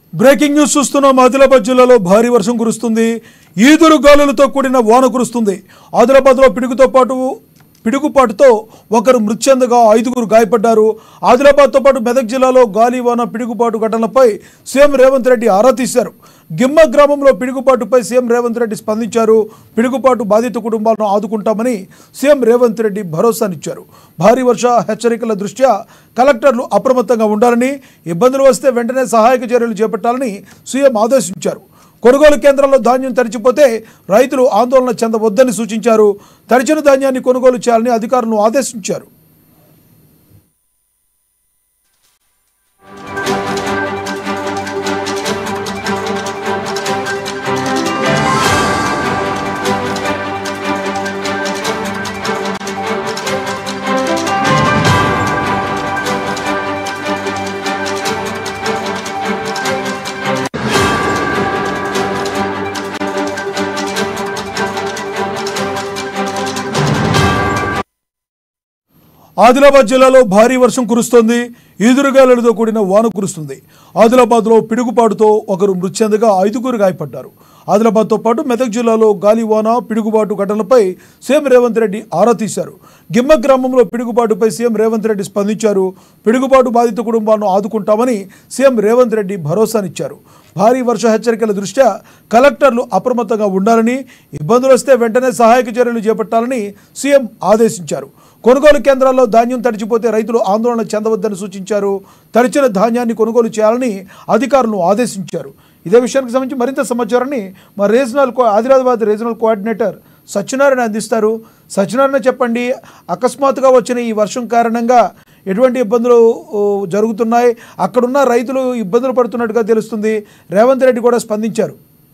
breaking news చూస్తున్నాం ఆదిలాబాద్ జిల్లాలో భారీ వర్షం కురుస్తుంది ఈదురు గాలులతో కూడిన వాన కురుస్తుంది ఆదిలాబాద్లో పిడుగుతో పాటు పిడుగుపాటుతో ఒకరు మృతి చెందగా ఐదుగురు గాయపడ్డారు ఆదిలాబాద్తో పాటు మెదక్ జిల్లాలో గాలి వాన పిడుగుపాటు ఘటనలపై సీఎం రేవంత్ రెడ్డి ఆరా తీశారు గిమ్మ గ్రామంలో పిడుగుపాటుపై సీఎం రేవంత్ రెడ్డి స్పందించారు పిడుగుపాటు బాధిత కుటుంబాలను ఆదుకుంటామని సీఎం రేవంత్ రెడ్డి భరోసానిచ్చారు భారీ వర్ష హెచ్చరికల దృష్ట్యా కలెక్టర్లు అప్రమత్తంగా ఉండాలని ఇబ్బందులు వస్తే వెంటనే సహాయక చర్యలు చేపట్టాలని సీఎం ఆదేశించారు కొనుగోలు కేంద్రాల్లో ధాన్యం తడిచిపోతే రైతులు ఆందోళన చెందవద్దని సూచించారు తడిచిన ధాన్యాన్ని కొనుగోలు చేయాలని అధికారులను ఆదేశించారు ఆదిలాబాద్ జిల్లాలో భారీ వర్షం కురుస్తోంది ఈదురుగాలులతో కూడిన వాన కురుస్తుంది ఆదిలాబాద్లో పిడుగుపాటుతో ఒకరు మృతి చెందగా ఐదుగురు గాయపడ్డారు ఆదిలాబాద్తో పాటు మెదక్ జిల్లాలో గాలివాన పిడుగుబాటు ఘటనలపై సీఎం రేవంత్ రెడ్డి ఆరా తీశారు గిమ్మ గ్రామంలో పిడుగుబాటుపై సీఎం రేవంత్ రెడ్డి స్పందించారు పిడుగుబాటు బాధిత కుటుంబాలను ఆదుకుంటామని సీఎం రేవంత్ రెడ్డి భరోసానిచ్చారు భారీ వర్ష హెచ్చరికల దృష్ట్యా కలెక్టర్లు అప్రమత్తంగా ఉండాలని ఇబ్బందులు వస్తే వెంటనే సహాయక చర్యలు చేపట్టాలని సీఎం ఆదేశించారు కొనుగోలు కేంద్రాల్లో ధాన్యం తడిచిపోతే రైతులు ఆందోళన చెందవద్దని సూచించారు తడిచిన ధాన్యాన్ని కొనుగోలు చేయాలని అధికారులను ఆదేశించారు ఇదే విషయానికి సంబంధించి మరింత సమాచారాన్ని మా regional co Adilabad regional coordinator Satyanarayana అందిస్తారు సత్యనారాయణ చెప్పండి అకస్మాత్తుగా వచ్చిన ఈ వర్షం కారణంగా ఎటువంటి ఇబ్బందులు ఓ, జరుగుతున్నాయి అక్కడున్న రైతులు ఇబ్బందులు పడుతున్నట్టుగా తెలుస్తుంది రేవంత్ రెడ్డి కూడా స్పందించారు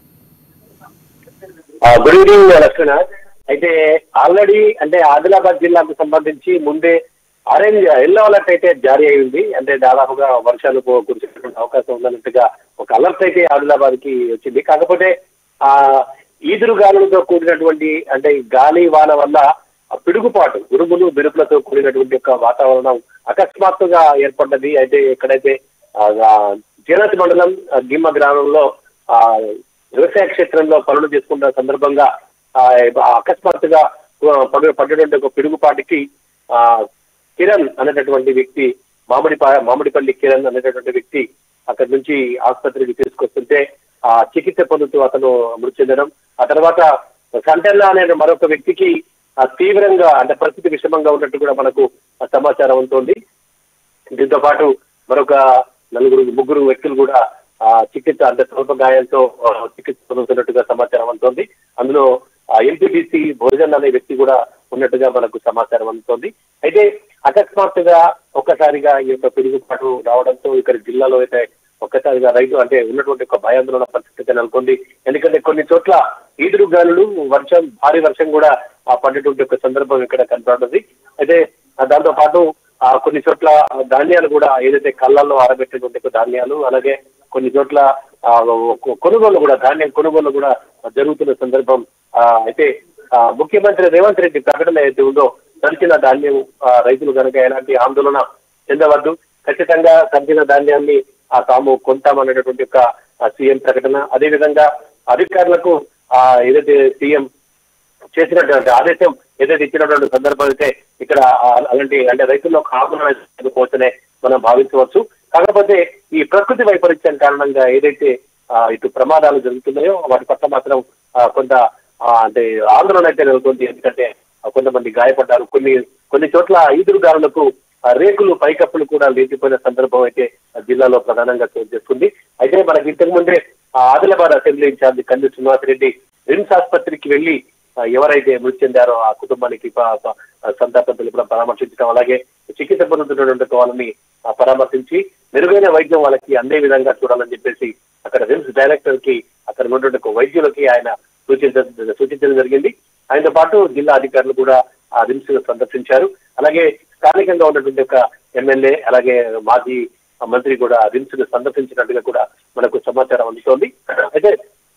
గుడ్ ఈవినింగ్ లక్ష్మణ అయితే ఆల్రెడీ అంటే ఆదిలాబాద్ జిల్లాకు సంబంధించి ముందే ఆరెంజ్ ఎల్లో అలర్ట్ అయితే జారీ అయింది అంటే దాదాపుగా వర్షాలు కు- కురిసేటువంటి అవకాశం ఉందన్నట్టుగా ఒక అలర్ట్ అయితే ఆదిలాబాద్ కి వచ్చింది కాకపోతే ఆ ఈదురు గాలులతో కూడినటువంటి అంటే ఈ గాలి వాన వల్ల ఆ పిడుగుపాటు ఉరుములు మెరుపులతో కూడినటువంటి ఒక వాతావరణం అకస్మాత్తుగా ఏర్పడ్డది అయితే ఎక్కడైతే ఆ, ఆ, జీనత్ మండలం ఆ, గిమ్మ గ్రామంలో ఆ వ్యవసాయ క్షేత్రంలో పనులు చేసుకున్న సందర్భంగా ఆ, అకస్మాత్తుగా ఆ, పడు పడ్డటువంటి ఒక పిడుగుపాటికి ఆ కిరణ్ అనేటటువంటి వ్యక్తి మామిడి మామిడిపల్లి కిరణ్ అనేటటువంటి వ్యక్తి అక్కడి నుంచి ఆసుపత్రికి తీసుకొస్తుంటే ఆ చికిత్స పొందుతూ అతను మృతి చెందడం ఆ తర్వాత సంటెల్లా అనే మరొక వ్యక్తికి ఆ తీవ్రంగా అంటే పరిస్థితి విషమంగా ఉన్నట్టు కూడా మనకు ఆ సమాచారం ఉంటుంది దీంతో పాటు మరొక నలుగురు ముగ్గురు వ్యక్తులు కూడా ఆ చికిత్స అంటే స్వల్ప గాయాలతో ఆ, చికిత్స పొందుతున్నట్టుగా సమాచారం అందుతోంది అందులో ఎంపీటీసీ భోజన్ అనే వ్యక్తి కూడా ఉన్నట్టుగా మనకు సమాచారం అందుతోంది అయితే అకస్మాత్తుగా ఒక్కసారిగా ఈ యొక్క పిడుగుపాటు రావడంతో ఇక్కడ జిల్లాలో అయితే ఒక్కసారిగా రైతు అంటే ఉన్నటువంటి ఒక భయాందోళన పరిస్థితి నెలకొంది ఎందుకంటే కొన్ని చోట్ల ఈదురు గాలులు వర్షం భారీ వర్షం కూడా ఆ పడ్డటువంటి ఒక సందర్భం ఇక్కడ కనపడుతుంది అయితే ఆ దాంతో పాటు ఆ కొన్ని చోట్ల ధాన్యాలు కూడా ఏదైతే కళ్ళల్లో ఆరబెట్టినటువంటి ఒక ధాన్యాలు అలాగే కొన్ని చోట్ల ఆ, కొ- కొనుగోలు కూడా ధాన్యం కొనుగోలు కూడా జరుగుతున్న సందర్భం ఆ, అయితే ఆ, ముఖ్యమంత్రి రేవంత్ రెడ్డి ప్రకటన ఏదైతే ఉందో తడిచిన ధాన్యం ఆ, రైతులు కనుక ఎలాంటి ఆందోళన చెందవద్దు ఖచ్చితంగా తడిచిన ధాన్యాన్ని ఆ, తాము కొంటామనేటటువంటి ఒక ఆ, సీఎం ప్రకటన అదేవిధంగా అధికారులకు ఆ, ఏదైతే సీఎం చేసినటువంటి ఆదేశం ఏదైతే ఇచ్చినటువంటి సందర్భం అయితే ఇక్కడ ఆ- అలాంటి అంటే రైతుల్లో ఒక ఆందోళన కోసనే మనం భావించవచ్చు కాకపోతే ఈ ప్రకృతి వైపరీత్యం కారణంగా ఏదైతే ఆ, ఇటు ప్రమాదాలు జరుగుతున్నాయో వాటి పట్ల మాత్రం ఆ, కొంత ఆ, అంటే ఆందోళన అయితే నెలకొంది ఎందుకంటే ఆ, కొంతమంది గాయపడ్డారు కొన్ని కొన్ని చోట్ల ఈదురుగారులకు ఆ, రేకులు పైకప్పులు కూడా లేచిపోయిన సందర్భం అయితే ఆ జిల్లాలో ప్రధానంగా చోటు చేసుకుంది అయితే మనకి ఇంతకు ముందే ఆ, ఆదిలాబాద్ అసెంబ్లీ ఇన్ఛార్జి కంది శ్రీనివాసరెడ్డి రిమ్స్ ఆసుపత్రికి వెళ్లి ఆ, ఎవరైతే మృతి చెందారో ఆ కుటుంబానికి ప- ప- సంతాపం తెలపడం పరామర్శించడం అలాగే చికిత్స పొందుతున్నటువంటి వాళ్ళని ఆ, పరామర్శించి మెరుగైన వైద్యం వాళ్ళకి అందే విధంగా చూడాలని చెప్పేసి అక్కడ రిమ్స్ డైరెక్టర్ కి అక్కడ ఉన్నటువంటి ఒక వైద్యులకి ఆయన సూచించడం సూచించడం జరిగింది ఆయనతో పాటు జిల్లా అధికారులు కూడా ఆ రిమ్స్ సందర్శించారు అలాగే స్థానికంగా ఉన్నటువంటి ఒక ఎమ్మెల్యే అలాగే మాజీ మంత్రి కూడా రిమ్స్ ను సందర్శించినట్టుగా కూడా మనకు సమాచారం అందుతోంది అయితే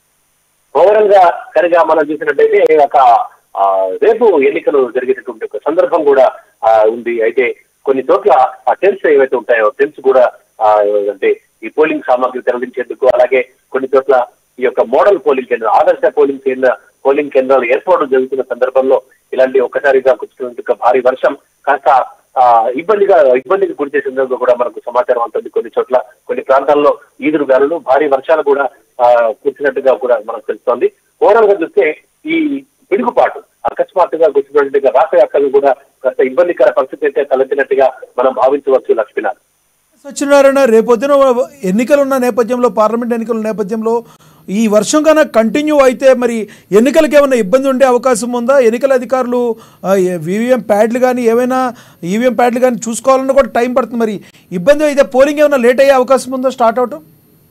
ఓవరాల్ గా కనుక మనం చూసినట్టయితే ఒక ఆ, రేపు ఎన్నికలు జరిగేటటువంటి ఒక సందర్భం కూడా ఆ, ఉంది అయితే కొన్ని చోట్ల ఆ టెన్స్ ఏవైతే ఉంటాయో టెన్స్ కూడా ఆ, అంటే ఈ పోలింగ్ సామాగ్రి తరలించేందుకు అలాగే కొన్ని చోట్ల ఈ యొక్క మోడల్ పోలింగ్ కేంద్రం ఆదర్శ పోలింగ్ కేంద్ర పోలింగ్ కేంద్రాలు ఏర్పాటు జరుగుతున్న సందర్భంలో ఇలాంటి ఒక్కసారిగా కురుస్తున్న భారీ వర్షం కాస్త ఆ, ఇబ్బందిగా ఇబ్బందికి గురి చేసేందుకు కూడా మనకు సమాచారం అందుతుంది కొన్ని చోట్ల కొన్ని ప్రాంతాల్లో ఈదురు గాలులు భారీ వర్షాలు కూడా ఆ, కురిసినట్టుగా కూడా మనకు తెలుస్తోంది ఓవరాల్ గా చూస్తే ఈ పిడుగుపాటు అకస్మాత్తుగా గుర్తున్నట్టుగా రాష్ట్ర వ్యాప్తంగా కూడా కాస్త ఇబ్బందికర పరిస్థితి అయితే తలెత్తినట్టుగా మనం భావించవచ్చు లక్ష్మీనాథ్ సత్యనారాయణ రేపొద్దున ఎన్నికలు ఉన్న నేపథ్యంలో పార్లమెంట్ ఎన్నికల నేపథ్యంలో ఈ వర్షం కన్నా కంటిన్యూ అయితే మరి ఎన్నికలకు ఏమైనా ఇబ్బంది ఉండే అవకాశం ఉందా ఎన్నికల అధికారులు ఈవీఎం ప్యాడ్లు కానీ ఏమైనా ఈవీఎం ప్యాడ్లు కానీ చూసుకోవాలన్నా కూడా టైం పడుతుంది మరి ఇబ్బంది అయితే పోలింగ్ ఏమైనా లేట్ అయ్యే అవకాశం ఉందా స్టార్ట్ అవటం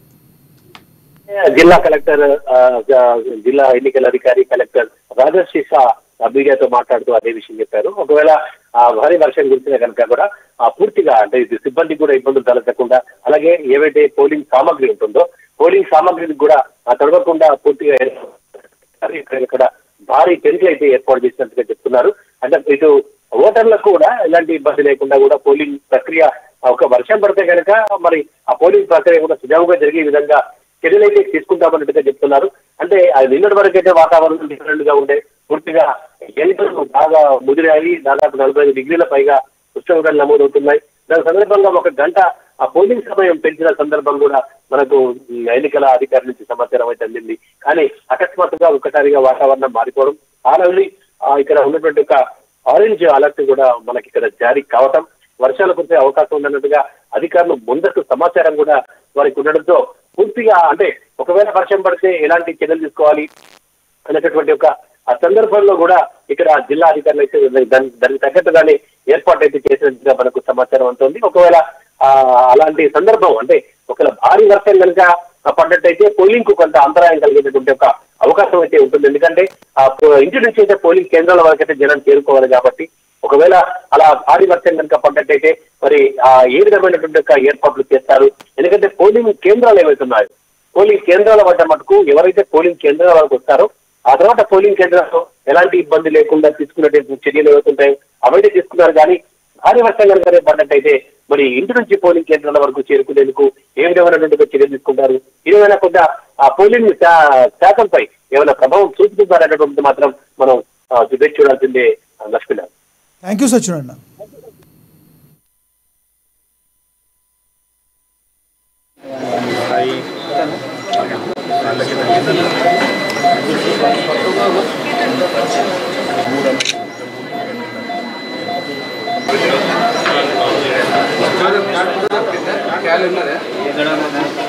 జిల్లా కలెక్టర్ ఆ, జ- జిల్లా ఎన్నికల అధికారి కలెక్టర్ రాజర్షి షా మీడియాతో మాట్లాడుతూ అదే విషయం చెప్పారు ఒకవేళ ఆ భారీ వర్షం కురిసిన కనుక కూడా ఆ పూర్తిగా అంటే ఇది సిబ్బందికి కూడా ఇబ్బందులు తలెత్తకుండా అలాగే ఏవైతే పోలింగ్ సామాగ్రి ఉంటుందో పోలింగ్ సామాగ్రిని కూడా ఆ తడవకుండా పూర్తిగా ఏర్పాటు ఇక్కడ ఇక్కడ భారీ టెంట్లు అయితే ఏర్పాటు చేసినట్టుగా చెప్తున్నారు అంటే ఇటు ఓటర్లకు కూడా ఎలాంటి ఇబ్బంది లేకుండా కూడా పోలింగ్ ప్రక్రియ ఒక వర్షం పడితే కనుక మరి ఆ పోలింగ్ ప్రక్రియ కూడా సుజావుగా జరిగే విధంగా చర్యలు అయితే తీసుకుంటామన్నట్టుగా చెప్తున్నారు అంటే అది నిన్నటి వరకు అయితే వాతావరణం డిఫరెంట్ గా ఉండే పూర్తిగా ఎండలు బాగా ముదిరాయి దాదాపు నలభై ఐదు డిగ్రీల పైగా ఉష్ణోగ్రతలు నమోదవుతున్నాయి దాని సందర్భంగా ఒక గంట ఆ పోలింగ్ సమయం పెంచిన సందర్భం కూడా మనకు ఉమ్, ఎన్నికల అధికారి నుంచి సమాచారం అయితే అందింది కానీ అకస్మాత్తుగా ఒక్కసారిగా వాతావరణం మారిపోవడం ఆల్రెడీ ఇక్కడ ఉన్నటువంటి ఒక ఆరెంజ్ అలర్ట్ కూడా మనకి ఇక్కడ జారీ కావటం వర్షాలు కురిసే అవకాశం ఉందన్నట్టుగా అధికారులు ముందస్తు సమాచారం కూడా వారికి ఉండడంతో పూర్తిగా అంటే ఒకవేళ వర్షం పడితే ఎలాంటి చర్యలు తీసుకోవాలి అనేటటువంటి ఒక ఆ సందర్భంలో కూడా ఇక్కడ జిల్లా అధికారులు అయితే దాని- దానికి తగ్గట్టుగానే ఏర్పాటు అయితే చేసినట్టుగా మనకు సమాచారం ఉంటుంది ఒకవేళ ఆ అలాంటి సందర్భం అంటే ఒకవేళ భారీ వర్షం కనుక పడ్డట్టయితే పోలింగ్ కు కొంత అంతరాయం కలిగేటటువంటి ఒక అవకాశం అయితే ఉంటుంది ఎందుకంటే ఆ పో- ఇంటి నుంచి అయితే పోలింగ్ కేంద్రాల వరకు అయితే జనం చేరుకోవాలి కాబట్టి ఒకవేళ అలా భారీ వర్షం కనుక పడ్డట్టయితే మరి ఆ ఏ విధమైనటువంటి ఒక ఏర్పాట్లు చేస్తారు ఎందుకంటే పోలింగ్ కేంద్రాలు ఏవైతున్నాయో పోలింగ్ కేంద్రాల వద్ద మటుకు ఎవరైతే పోలింగ్ కేంద్రాల వరకు వస్తారో ఆ తర్వాత పోలింగ్ కేంద్రాల్లో ఎలాంటి ఇబ్బంది లేకుండా తీసుకున్నటువంటి చర్యలు ఏవైతుంటాయో అవైతే తీసుకున్నారు కానీ భారీ వర్షం కనుక రేపు పడ్డట్టయితే మరి ఇంటి నుంచి పోలింగ్ కేంద్రాల వరకు చేరుకునేందుకు ఏ విధమైనటువంటి ఒక చర్యలు తీసుకుంటారు ఏమైనా కొంత ఆ పోలింగ్ శా- శాతంపై ఏమైనా ప్రభావం చూపుతుంటారనేటువంటిది మాత్రం మనం ఆ, వేచి చూడాల్సిందే లక్ష్మీనాథ్ థ్యాంక్ యూ సత్యనారాయణ क्या लेना है